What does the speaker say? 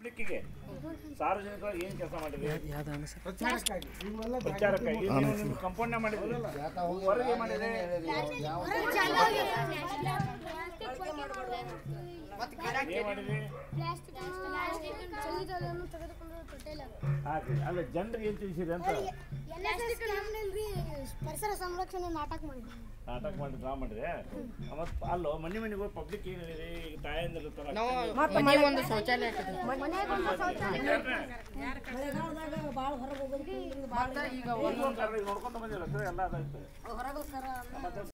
ಪಬ್ಲಿಕ್ಕಿಗೆ ಸಾರ್ವಜನಿಕವಾಗಿ ಏನು ಕೆಲಸ ಮಾಡಿದ್ರಿ ಪ್ರಚಾರಕ್ಕಾಗಿ ಇವೆಲ್ಲ ಪ್ರಚಾರಕ್ಕಾಗಿ ನೀವು ನಿಮ್ಮ ಕಂಪೌಂಡ್ನೇ ಮಾಡಿದ್ರಿ ಹೊರಗೆ ಮಾಡಿದ್ರೆ ಏನು ಮಾಡಿದ್ರಿ ಚಳಿಗಾಲವನ್ನು ತೆಗೆದುಕೊಂಡು ತೊಟ್ಟಿಲ್ಲ ಹಾಗೆ ಅಲ್ಲ ಜನರಿಗೆ ಏನು ತಿಳಿಸಿರಿ ಅಂತ ಪರಿಸರ ಸಂರಕ್ಷಣೆ ನಾಟಕ ಮಾಡಿದ್ವಿ ನಾಟಕ ಮಾಡಿ ಡ್ರಾ ಮಾಡಿದ್ರೆ ಮತ್ತು ಅಲ್ಲೋ ಮನೆ ಮನೆಗೆ ಹೋಗಿ ಪಬ್ಲಿಕ್ ಏನು ಹೇಳಿರಿ ಈಗ ತಾಯಂದಿರ ಇರ್ತಾರ ಮನೆ ಒಂದು ಶೌಚಾಲಯ ನೋಡ್ಕೊಂತ ಬಂದಿಲ್ಲ ಸರ್ ಎಲ್ಲ ಅದಾಯ್ತು ಮತ್ತೆ